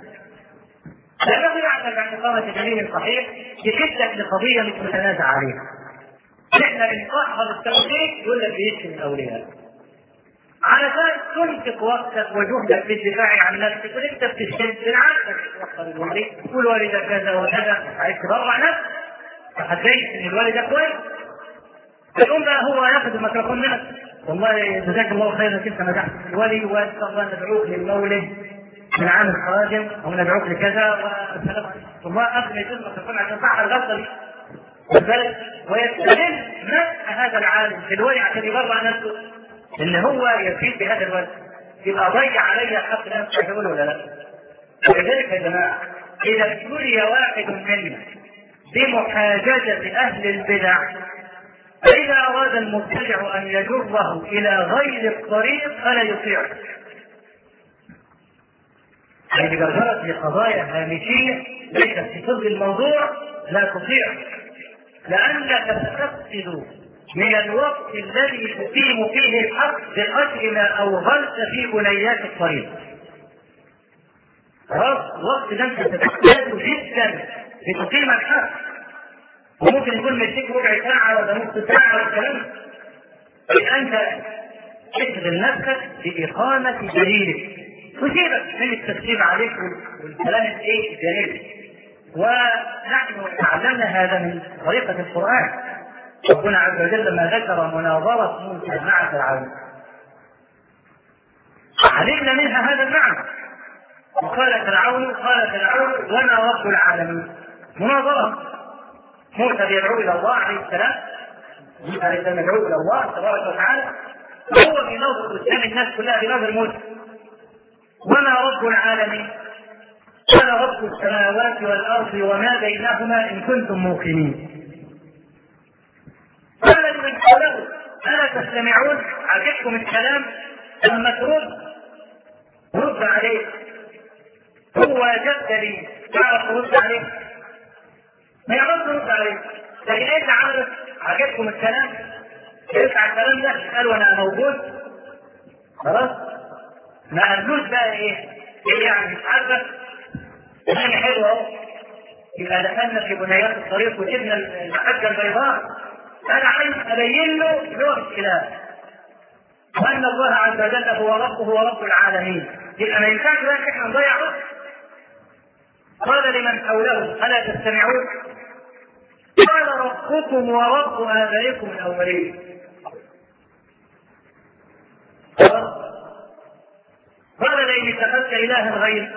لأنه يعمل عن إقامة دليل صحيح بشدة لقضية مش متنازع عليها. احنا بنصحب التوحيد يقول لك بيشتم الاولياء. علشان تنفق وقتك وجهدك في الدفاع عن نفسك وانت بتشتم بالعكس توصل الوالد تقول والدك كذا وكذا عايز تبرع نفسك فحسيت ان الوالد ده كويس فيقوم بقى هو ياخذ الميكروفون منك والله جزاك الله خيرا كنت مدحت الولي وان شاء الله ندعوك للمولد من عام القادم او ندعوك لكذا والسلام عليكم والله قبل ما يجوز الميكروفون عشان صح الغلطه دي بالك ويستدل نفس هذا العالم في الولي عشان يبرع نفسه ان هو يفيد بهذا الولد يبقى ضيع علي حق نفسه يقول ولا لا؟ ولذلك يا جماعه اذا ابتلي واحد منا بمحاججه اهل البدع فإذا أراد المبتدع أن يجره إلى غير الطريق فلا يطيعه. أي جرجرت لقضايا هامشية ليست في صلب الموضوع لا تطيع لأنك ستفقد من الوقت الذي تقيم فيه الحق بقدر ما اوغلت في بنيات الطريق. خلاص الوقت ده انت تتحتاجه جدا لتقيم الحق. وممكن يكون مديك ربع ساعه ولا نص ساعه ولا الكلام يبقى انت اشغل نفسك باقامه دليلك وسيبك من التكذيب عليك والكلام الايه الجاهلي ونحن تعلمنا هذا من طريقه القران ربنا عز وجل لما ذكر مناظرة موسى مع فرعون علمنا منها هذا المعنى وقال فرعون قال فرعون وما رب العالمين مناظرة موسى يدعو إلى الله عليه السلام موسى عليه السلام يدعو إلى الله تبارك وتعالى وهو في نظر قدام الناس كلها في نظر موسى وما رب العالمين قال رب السماوات والأرض وما بينهما إن كنتم موقنين قال لمن حوله الا تستمعون عجبكم الكلام لما ترد رد عليه هو جد لي تعرف ترد عليه ما يعرفش ترد عليه لكن انت عارف عجبكم الكلام يرجع الكلام ده قال وانا موجود خلاص ما قالوش بقى ايه ايه يعني مش عارفه يعني حلو اهو يبقى دخلنا في بنيات الطريق وجبنا المحجه البيضاء انا عايز ابين له نوع الخلاف وان الله عز وجل هو ربه هو رب العالمين يبقى ما ينفعش بقى ان احنا نضيع وقت قال لمن حوله الا تستمعون قال ربكم ورب ابائكم الاولين قال لئن اتخذت الها غير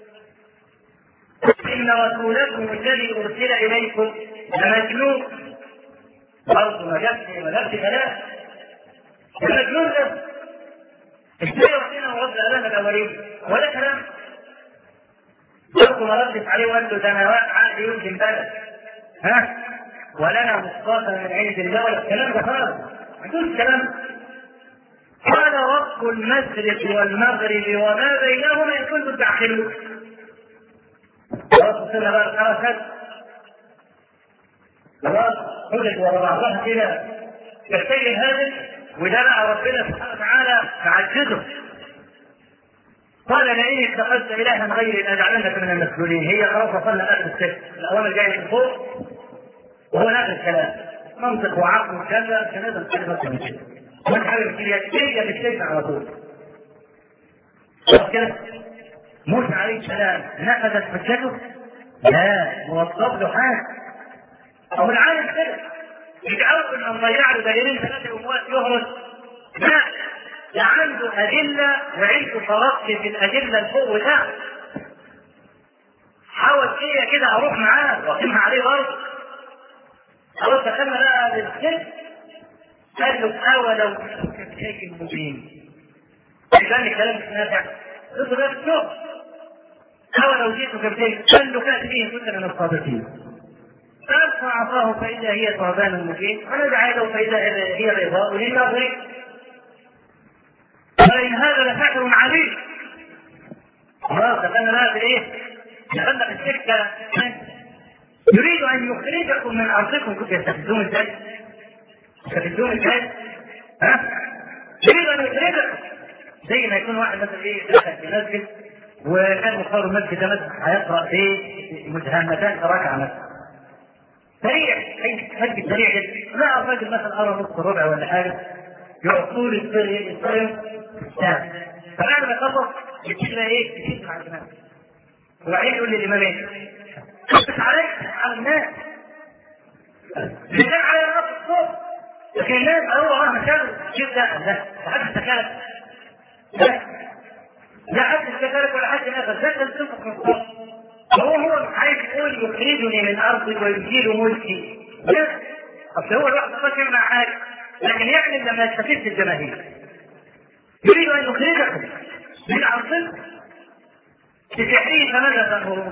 ان رسولكم الذي ارسل اليكم لمجنون برضه ما جابش ما جابش كلام المجنون ده ازاي ربنا ورد الاله الاولين ولا كلام برضه ما ردش عليه وقال له ده انا عقلي يمكن بلد ها ولنا مصطفى من عند الله ولا الكلام ده خالص ما عندوش كلام قال رب المشرق والمغرب وما بينهما ان كنتم تعقلون خلاص وصلنا بقى الحركات خلاص حجج ورا بعضها كده كالسيل هذا وده بقى ربنا سبحانه وتعالى تعجزه قال لئن اتخذت الها غيري لاجعلنك من المسجونين هي خلاص وصلنا اخر السجن الاوامر جايه من فوق وهو نفس الكلام منطق وعقل وكذا كان هذا الكلام اكثر من كده وانت حابب هي في السجن على طول خلاص كده موسى عليه السلام نفذت حجته لا موظف له حاجه أو العالم كده مش أول ما نضيع له دليلين ثلاثة أموات يهرس لا ده عنده أدلة وعنده ترقي في الأدلة الفوق وتحت حاول فيا كده أروح معاه وأقيمها عليه برضه خلاص دخلنا بقى للسجن قال له أولو جئتك بشيء مبين كان الكلام مش نافع قلت له ده الشغل أولو جئتك بشيء قال له كانت به كنت من الصادقين فألقى عصاه فإذا هي ثعبان مبين ونزع يده فإذا هي بيضاء للناظرين فإن هذا لسحر عليم خلاص دخلنا بقى في الايه؟ دخلنا في السكة يريد أن يخرجكم من أرضكم كنتوا يستفزون ازاي؟ يستفزون ازاي؟ ها؟ يريد أن يخرجكم زي ما يكون واحد مثلا ايه دخل في مسجد وكان مختار المسجد ده مثلا هيقرأ في مدهمتان ركعة مثلا سريع اي مسجد سريع جدا لا الراجل مثلا قرا نص ربع ولا حاجه يقعد طول الصيام ساعه فبعد ما يخلص يجيب ايه؟ يجيب على الامام وبعدين يقول للامام ايه؟ بس عليك على الناس الانسان على نفس الصوت لكن الناس هو اه مكانه شوف ده لا حد استكان لا لا حد استكانك ولا حد نفس ده كان صفه من الصوت هو هو عايز يقول يخرجني من ارضي ويزيل ملكي لا اصل هو الواحد ما يمنع حاجه لكن يعلم لما يستفيد الجماهير يريد ان يخرجكم من ارضكم بسحره فماذا تامرون؟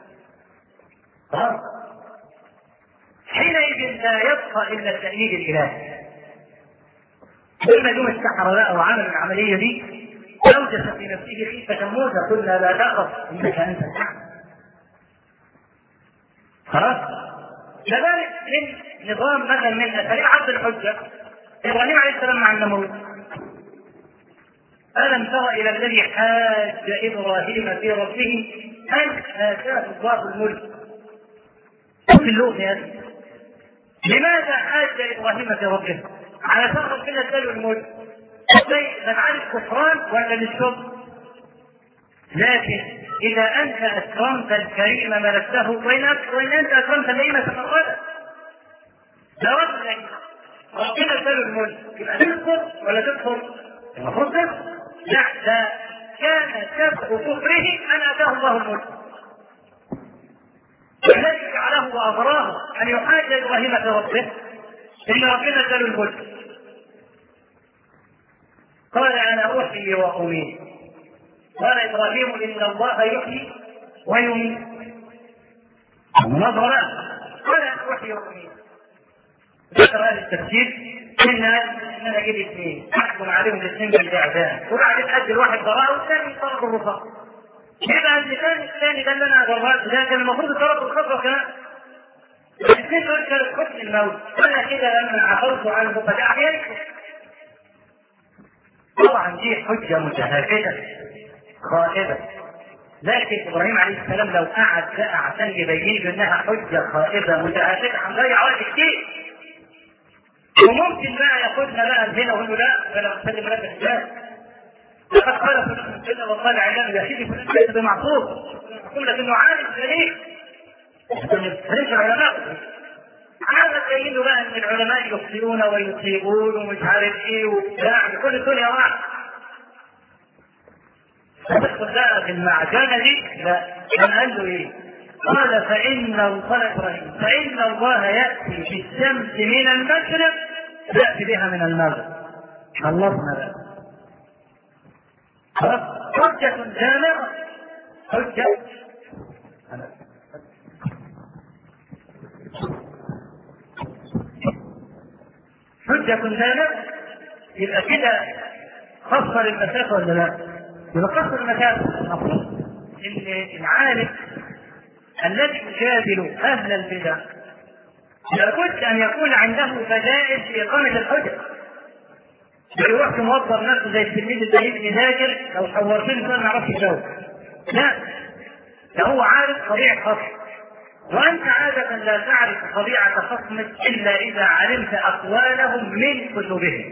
حينئذ لا يبقى الا التأييد الالهي لما دون السحرة بقى وعمل العملية دي أوجس في نفسه خيفة موسى قلنا لا تخف إنك أنت الأعلى خلاص كذلك من نظام مثلا من اساليب عبد الحجه ابراهيم عليه السلام مع النمرود الم تر الى الذي حاج ابراهيم في ربه ان اتاه الله الملك شوف اللغه يا أخي. لماذا حاج ابراهيم في ربه؟ على شان ربنا اداله الملك ازاي نفعل الكفران ولا للشكر؟ لكن اذا انت اكرمت الكريم ملكته وان وان انت اكرمت اللئيم تفردا لو انك ربنا اداله الملك يبقى تكفر ولا تكفر؟ المفروض تكفر لا ده كان سبب كفره ان اتاه الله الملك والذي جعله واغراه ان يحاج ابراهيم في ربه ان ربنا اداله الملك قال انا احيي واميت قال ابراهيم ان الله يحيي ويميت مناظره قال انا احيي واميت ذكر هذا التفسير ان ان انا اجيب اثنين احكم عليهم الاثنين بالاعدام وبعدين اجل واحد براءه والثاني طرف الرفاق يبقى المثال الثاني ده اللي انا جربته ده كان المفروض الطرف الخطوه كمان الاثنين دول كانوا حكم الموت انا كده لما عفوت عنه قد احييته طبعا دي حجه متهافته خائبه لكن ابراهيم عليه السلام لو قعد بقى عشان يبين له انها حجه خائبه متهافته هنضيع وقت كتير وممكن بقى ياخدنا بقى من هنا ويقول له لا فلا اسلم لك الرجال لقد قال فلان كذا وقال علان يا سيدي فلان ليس بمعصوم معصوم لكنه عالم دليل ليس العلماء عادة تبين له بقى ان العلماء يخطئون ويصيبون ومش عارف ايه وبتاع بكل الدنيا واحد تدخل بقى في المعجنة دي لا كان قال له ايه؟ قال فإن قال إبراهيم فإن الله يأتي بالشمس من المشرق يأتي بها من المغرب خلصنا بقى خلاص حجة جامعة حجة حجة جامعة يبقى كده قصر المسافة ولا لا؟ يبقى قصر المسافة المفروض إن العالم الذي يجادل أهل البدع لابد أن يكون عنده بدائل في إقامة الحجة ما يروحش موظف نفسه زي التلميذ الزهيد يذاكر لو حورت له ما يعرفش يجاوب لا ده هو عارف طبيعة خصم وأنت عادة لا تعرف طبيعة خصمك إلا إذا علمت أقوالهم من كتبهم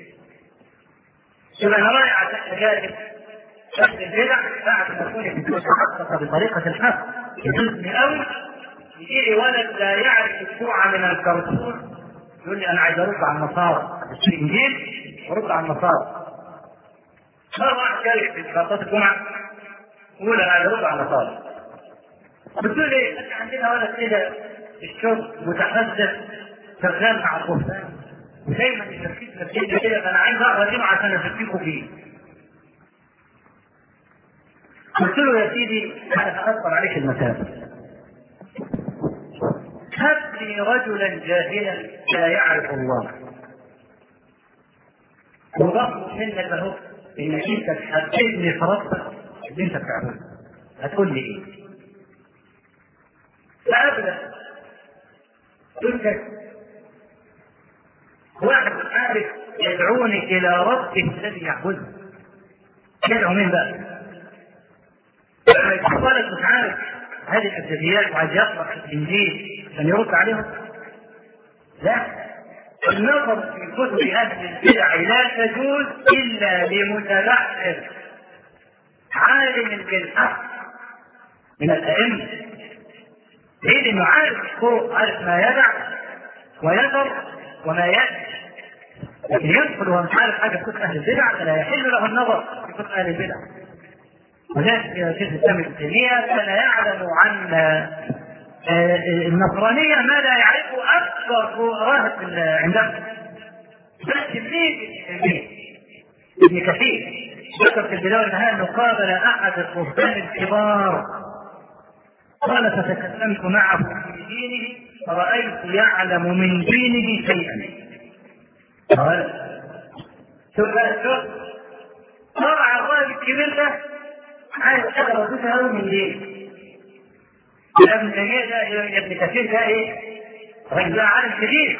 يبقى أنا رايح عشان أجادل أهل البدع بعد ما أكون متحققة بطريقة الحق يجوزني قوي يجي لي ولد لا يعرف السوعة من الكرتون يقول لي أنا عايز أرد على النصارى أشتري إنجيل ورد على النصارى مرة واحد جالس في صلاة الجمعة يقول أنا عايز أرد على النصارى بتقول لي احنا عندنا ولد كده في الشغل متحدث شغال مع الخفان ودايما يشكك نفسيته كده فانا عايز اقرا دينه عشان اشككه فيه. قلت له يا سيدي انا هاثر عليك المسافه. هب لي رجلا جاهلا لا يعرف الله. وضغط منك اهو انك انت تحددني في ربك اللي انت بتعمله. هتقول لي ايه؟ فابدا قلت واحد عارف يدعوني الى ربه الذي يعبده يدعو مين بقى؟ لما يكون ولد مش عارف هذه الابجديات وعايز يقرا في الانجيل عشان يرد عليهم لا النظر في كتب اهل البدع لا تجوز الا لمتبحر عالم بالحق من الائمه ليه؟ لانه عارف الطرق عارف ما يدع ويذر وما يأتي لكن يدخل وهو مش عارف حاجه في كتب اهل البدع فلا يحل له النظر في كتب اهل البدع ولكن يا شيخ الاسلام ابن تيميه كان يعلم عن النصرانيه ما لا يعرفه اكثر راهب عندهم بس ابن ابن كثير ذكر في البدايه والنهايه انه قابل احد الرهبان الكبار قال فتكلمت معه في دينه فرأيت يعلم من دينه شيئا قال شوف بقى شوف طلع الراجل الكبير ده عايز حاجه بسيطه قوي من دينه يا ابن تيميه ده يا ابن كثير ده ايه؟ رجل عالم كبير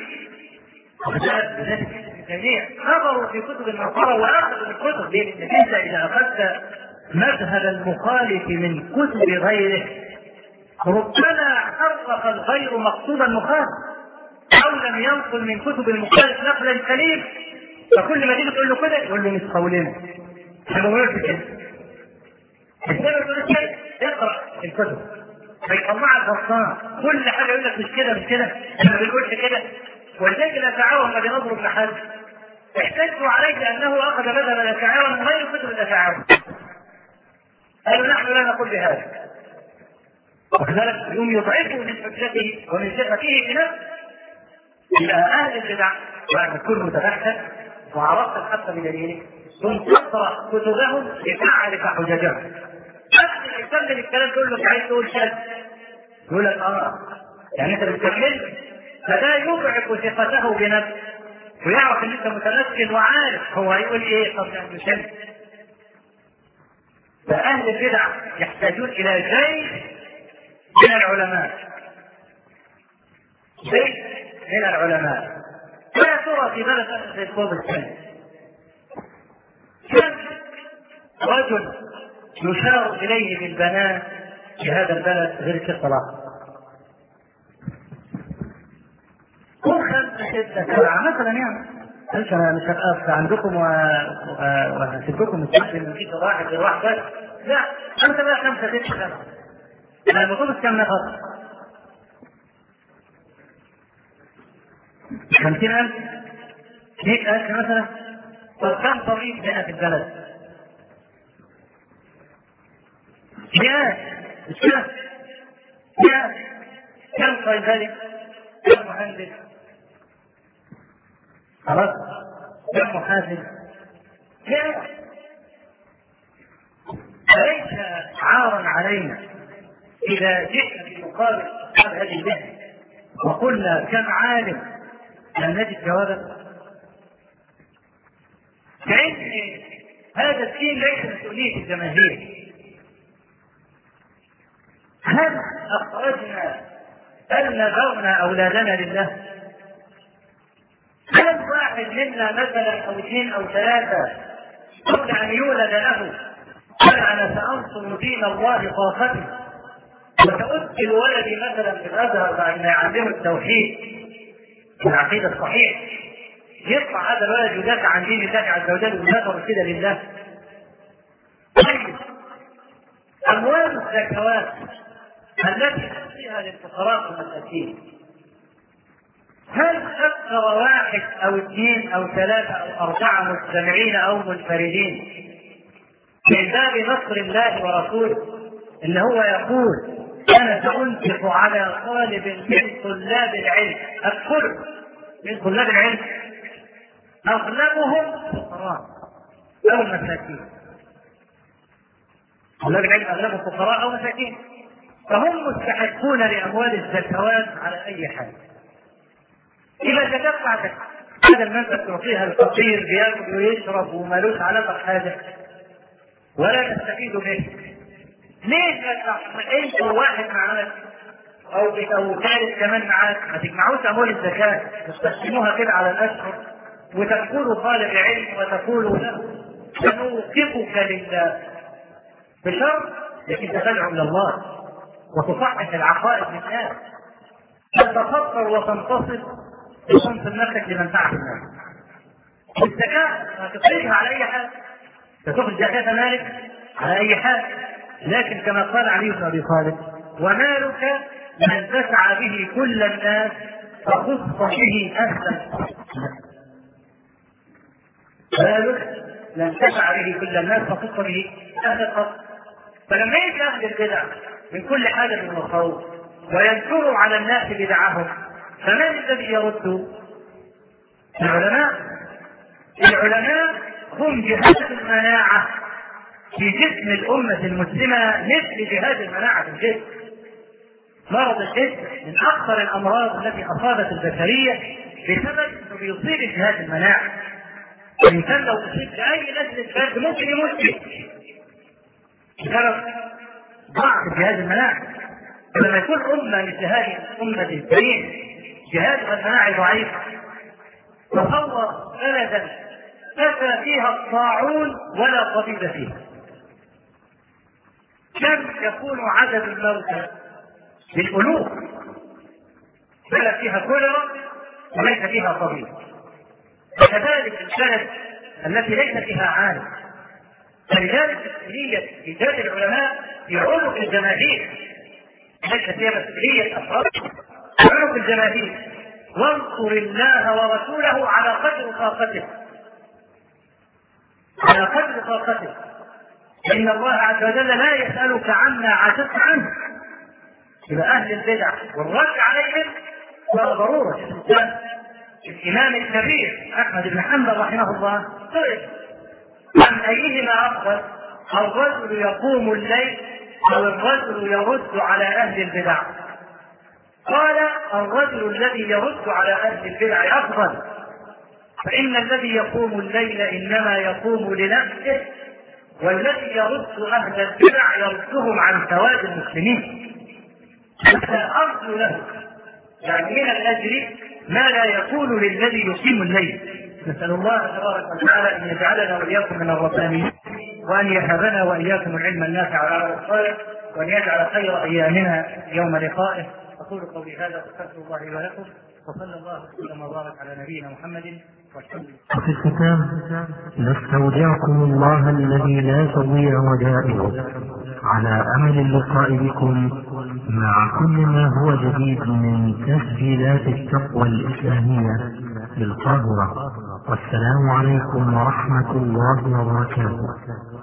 الجميع نظروا في كتب النصارى واخذوا الكتب لانك انت اذا اخذت مذهب المخالف من كتب غيره ربما حرف الغير مقصود المخالف او لم ينقل من كتب المخالف نقلا سليم فكل ما تيجي تقول له كده يقول له مش قولنا احنا ما بنقولش كده السبب اقرا الكتب هيطلعك غلطان كل حاجه يقول لك مش كده مش كده احنا ما بنقولش كده ولذلك الاشاعره لما بينظروا ابن حزم احتجوا عليه لانه اخذ مذهب الاشاعره من غير كتب الاشاعره قالوا نحن لا نقول بهذا وكذلك يوم يضعفوا من حجته ومن ثقته بنفسه الى اهل البدع بعد تكون متبحث وعرفت الحق بدليله ثم تقرا كتبهم لتعرف حججهم نفس يكمل الكلام تقول له عايز تقول كذا يقول لك اه يعني انت بتكمل فده يضعف ثقته بنفسه ويعرف ان انت متمكن وعارف هو هيقول ايه طب يعني مش فاهل البدع يحتاجون الى شيء من العلماء شيء من العلماء لا ترى في بلد زي الكوب الثاني كم رجل يشار اليه بالبنات في هذا البلد غير كالطلاق كل خمسة ستة سبعة مثلا يعني قلت انا مش هبقى عندكم وهسيبكم السجن من كيس واحد غير واحد بس لا خمسة بقى خمسة ستة سبعة انا المفروض كم نفر؟ خمسين ألف مئة ألف مثلا طب كم طبيب هنا في البلد؟ مئات مش كده؟ مئات كم صيدلي؟ كم مهندس؟ خلاص؟ كم محاسب؟ مئات فليس عارا علينا إذا جئنا في مقابل هذه المهنة وقلنا كم عالم لم نجد جوابا كأن هذا الدين ليس مسؤولية الجماهير هل أخرجنا هل نذرنا أولادنا لله؟ هل واحد منا مثلا أو اثنين أو ثلاثة قبل أن يولد له قال أنا سأنصر دين الله طاقتي وسأدخل ولدي مثلا في الأزهر بأن يعلمه التوحيد العقيدة الصحيح يطلع هذا الولد يدافع عن دين الله عز وجل ويدافع كده لله طيب أموال الزكوات التي تأتيها للفقراء والمساكين هل أكثر واحد أو اثنين أو ثلاثة أو أربعة مجتمعين أو منفردين من باب نصر الله ورسوله إن هو يقول أنا سأنفق على طالب من طلاب العلم أدخل من طلاب العلم أغلبهم فقراء أو مساكين طلاب العلم أغلبهم فقراء أو مساكين فهم مستحقون لأموال الزكوات على أي حال إذا تدفعت هذا المنفذ تعطيها الفقير بياكل ويشرب ومالوش علاقة بحاجة ولا تستفيد به ليه انت وواحد معاك او او ثالث كمان معاك ما تجمعوش اموال الزكاه تستخدموها كده على الاشهر وتقولوا طالب علم وتقولوا له سنوقفك لله بشرط لكن تدعو الى الله وتصحح العقائد للناس تتفطر وتنتصر بصنف النفس لمنفعه الناس الزكاه ما تصرفها على اي حال تاخذ زكاه مالك على اي حال لكن كما قال علي بن ابي طالب ومالك من تسعى به كل الناس فخص به اهلا مالك من تسعى به كل الناس فخص به اهل القصر فلما يجي اهل البدع من كل حاجه من الخوف وينشروا على الناس بدعهم فمن الذي يرد؟ العلماء العلماء هم جهاز المناعه في جسم الأمة المسلمة مثل جهاز المناعة في الجسم. مرض الجسم من أخطر الأمراض التي أصابت البشرية بسبب أنه بيصيب جهاز المناعة. الإنسان لو أصيب بأي نزلة برد ممكن يموت فيه. بسبب ضعف جهاز المناعة. فلما يكون أمة مثل هذه الأمة الكريمة جهازها المناعي ضعيف تصور بلدا كفى فيها الطاعون ولا طبيب فيها كم يكون عدد الموتى بالالوف بلد فيها كوليرا وليس فيها طبيب وكذلك البلد التي ليس فيها عالم فلذلك مسؤولية إيجاد العلماء في عنق الجماهير ليست هي مسؤولية أفراد عنق الجماهير وانصر الله ورسوله على قدر طاقته على قدر طاقته إن الله عز وجل لا يسألك عما عجزت عنه إلى أهل البدع والرد عليهم هو ضرورة الإنسان الإمام الكبير أحمد بن حنبل رحمه الله سئل عن أيهما أفضل الرجل يقوم الليل أو الرجل يرد على أهل البدع قال الرجل الذي يرد على أهل البدع أفضل فإن الذي يقوم الليل إنما يقوم لنفسه والذي يرد أهل البدع يردهم عن سواد المسلمين أرجو له يعني من الأجر ما لا يكون للذي يقيم الليل نسأل الله تبارك وتعالى أن يجعلنا وإياكم من الربانيين وأن يهبنا وإياكم العلم النافع على الصالح وأن يجعل خير أيامنا يوم لقائه أقول قولي هذا وأستغفر الله لي ولكم وصلى الله وسلم وبارك على نبينا محمد وفي الختام نستودعكم الله الذي لا تضيع ودائعه على امل اللقاء بكم مع كل ما هو جديد من تسجيلات التقوى الاسلاميه بالقاهره والسلام عليكم ورحمه الله وبركاته